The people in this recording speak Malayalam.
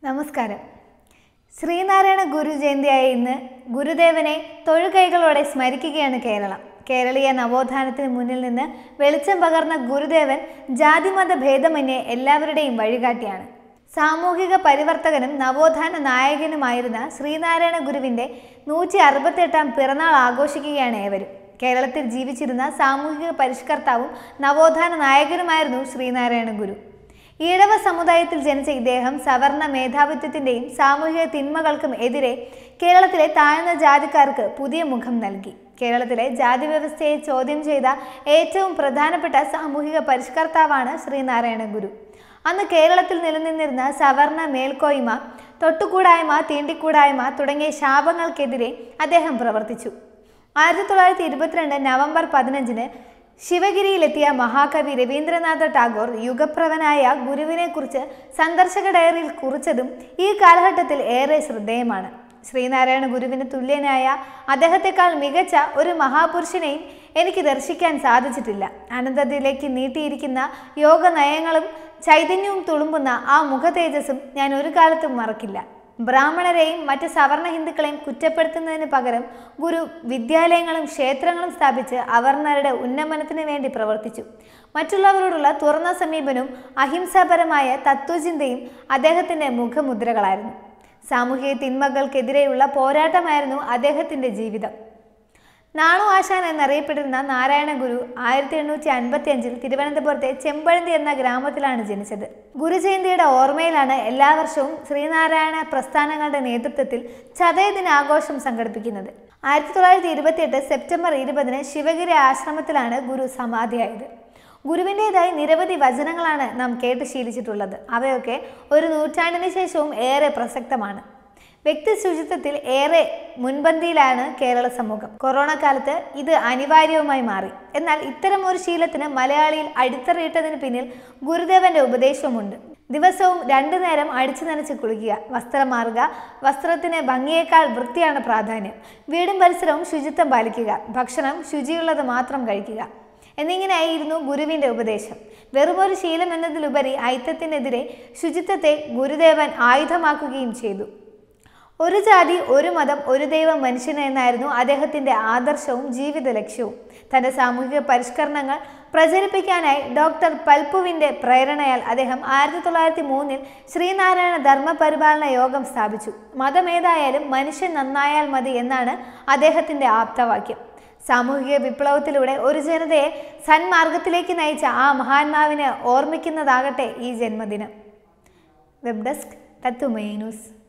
നമസ്കാരം ശ്രീനാരായണ ഗുരു ജയന്തിയായ ഇന്ന് ഗുരുദേവനെ തൊഴുകൈകളോടെ സ്മരിക്കുകയാണ് കേരളം കേരളീയ നവോത്ഥാനത്തിന് മുന്നിൽ നിന്ന് വെളിച്ചം പകർന്ന ഗുരുദേവൻ ജാതിമത ഭേദമന്യേ എല്ലാവരുടെയും വഴികാട്ടിയാണ് സാമൂഹിക പരിവർത്തകനും നവോത്ഥാന നായകനുമായിരുന്ന ശ്രീനാരായണ ഗുരുവിൻ്റെ നൂറ്റി അറുപത്തെട്ടാം പിറന്നാൾ ആഘോഷിക്കുകയാണ് ഏവരും കേരളത്തിൽ ജീവിച്ചിരുന്ന സാമൂഹിക പരിഷ്കർത്താവും നവോത്ഥാന നായകനുമായിരുന്നു ശ്രീനാരായണ ഗുരു ഈഴവ സമുദായത്തിൽ ജനിച്ച ഇദ്ദേഹം സവർണ മേധാവിത്വത്തിൻ്റെയും സാമൂഹിക തിന്മകൾക്കും എതിരെ കേരളത്തിലെ താഴ്ന്ന ജാതിക്കാർക്ക് പുതിയ മുഖം നൽകി കേരളത്തിലെ ജാതി വ്യവസ്ഥയെ ചോദ്യം ചെയ്ത ഏറ്റവും പ്രധാനപ്പെട്ട സാമൂഹിക പരിഷ്കർത്താവാണ് ശ്രീനാരായണ ഗുരു അന്ന് കേരളത്തിൽ നിലനിന്നിരുന്ന സവർണ മേൽക്കോയ്മ തൊട്ടുകൂടായ്മ തീണ്ടിക്കൂടായ്മ തുടങ്ങിയ ശാപങ്ങൾക്കെതിരെ അദ്ദേഹം പ്രവർത്തിച്ചു ആയിരത്തി തൊള്ളായിരത്തി ഇരുപത്തിരണ്ട് നവംബർ പതിനഞ്ചിന് ശിവഗിരിയിലെത്തിയ മഹാകവി രവീന്ദ്രനാഥ ടാഗോർ യുഗപ്രവനായ ഗുരുവിനെക്കുറിച്ച് സന്ദർശക ഡയറിയിൽ കുറിച്ചതും ഈ കാലഘട്ടത്തിൽ ഏറെ ശ്രദ്ധേയമാണ് ശ്രീനാരായണ ഗുരുവിന് തുല്യനായ അദ്ദേഹത്തെക്കാൾ മികച്ച ഒരു മഹാപുരുഷനെയും എനിക്ക് ദർശിക്കാൻ സാധിച്ചിട്ടില്ല അനന്തതയിലേക്ക് നീട്ടിയിരിക്കുന്ന യോഗ നയങ്ങളും ചൈതന്യവും തുളുമ്പുന്ന ആ മുഖതേജസ്സും ഞാൻ ഒരു കാലത്തും മറക്കില്ല ബ്രാഹ്മണരെയും മറ്റ് സവർണ ഹിന്ദുക്കളെയും കുറ്റപ്പെടുത്തുന്നതിന് പകരം ഗുരു വിദ്യാലയങ്ങളും ക്ഷേത്രങ്ങളും സ്ഥാപിച്ച് അവർണരുടെ ഉന്നമനത്തിന് വേണ്ടി പ്രവർത്തിച്ചു മറ്റുള്ളവരോടുള്ള തുറന്ന സമീപനവും അഹിംസാപരമായ തത്വചിന്തയും അദ്ദേഹത്തിൻ്റെ മുഖമുദ്രകളായിരുന്നു സാമൂഹിക തിന്മകൾക്കെതിരെയുള്ള പോരാട്ടമായിരുന്നു അദ്ദേഹത്തിൻ്റെ ജീവിതം നാണു ആശാൻ എന്നറിയപ്പെട്ടിരുന്ന നാരായണ ഗുരു ആയിരത്തി എണ്ണൂറ്റി അൻപത്തി അഞ്ചിൽ തിരുവനന്തപുരത്തെ ചെമ്പഴന്തി എന്ന ഗ്രാമത്തിലാണ് ജനിച്ചത് ഗുരുജയന്തിയുടെ ഓർമ്മയിലാണ് എല്ലാ വർഷവും ശ്രീനാരായണ പ്രസ്ഥാനങ്ങളുടെ നേതൃത്വത്തിൽ ചതയ ദിനാഘോഷം സംഘടിപ്പിക്കുന്നത് ആയിരത്തി തൊള്ളായിരത്തി ഇരുപത്തിയെട്ട് സെപ്റ്റംബർ ഇരുപതിന് ശിവഗിരി ആശ്രമത്തിലാണ് ഗുരു സമാധിയായത് ഗുരുവിൻ്റെതായി നിരവധി വചനങ്ങളാണ് നാം കേട്ട് ശീലിച്ചിട്ടുള്ളത് അവയൊക്കെ ഒരു നൂറ്റാണ്ടിന് ശേഷവും ഏറെ പ്രസക്തമാണ് വ്യക്തി ശുചിത്വത്തിൽ ഏറെ മുൻപന്തിയിലാണ് കേരള സമൂഹം കൊറോണ കാലത്ത് ഇത് അനിവാര്യവുമായി മാറി എന്നാൽ ഇത്തരം ഒരു ശീലത്തിന് മലയാളിയിൽ അടിത്തറയിട്ടതിന് പിന്നിൽ ഗുരുദേവന്റെ ഉപദേശവുമുണ്ട് ദിവസവും രണ്ടു നേരം അടിച്ചു നനച്ച് കുളിക്കുക വസ്ത്രം മാറുക വസ്ത്രത്തിന് ഭംഗിയേക്കാൾ വൃത്തിയാണ് പ്രാധാന്യം വീടും പരിസരവും ശുചിത്വം പാലിക്കുക ഭക്ഷണം ശുചിയുള്ളത് മാത്രം കഴിക്കുക എന്നിങ്ങനെയായിരുന്നു ഗുരുവിൻ്റെ ഉപദേശം വെറുമൊരു ശീലം എന്നതിലുപരി ഐത്തത്തിനെതിരെ ശുചിത്വത്തെ ഗുരുദേവൻ ആയുധമാക്കുകയും ചെയ്തു ഒരു ജാതി ഒരു മതം ഒരു ദൈവം മനുഷ്യന് എന്നായിരുന്നു അദ്ദേഹത്തിൻ്റെ ആദർശവും ജീവിത ലക്ഷ്യവും തൻ്റെ സാമൂഹിക പരിഷ്കരണങ്ങൾ പ്രചരിപ്പിക്കാനായി ഡോക്ടർ പൽപ്പുവിൻ്റെ പ്രേരണയാൽ അദ്ദേഹം ആയിരത്തി തൊള്ളായിരത്തി മൂന്നിൽ ശ്രീനാരായണ ധർമ്മ പരിപാലന യോഗം സ്ഥാപിച്ചു മതമേതായാലും മനുഷ്യൻ നന്നായാൽ മതി എന്നാണ് അദ്ദേഹത്തിൻ്റെ ആപ്തവാക്യം സാമൂഹിക വിപ്ലവത്തിലൂടെ ഒരു ജനതയെ സന്മാർഗത്തിലേക്ക് നയിച്ച ആ മഹാത്മാവിനെ ഓർമ്മിക്കുന്നതാകട്ടെ ഈ ജന്മദിനം വെബ് ഡെസ്ക് തത്തുമേ ന്യൂസ്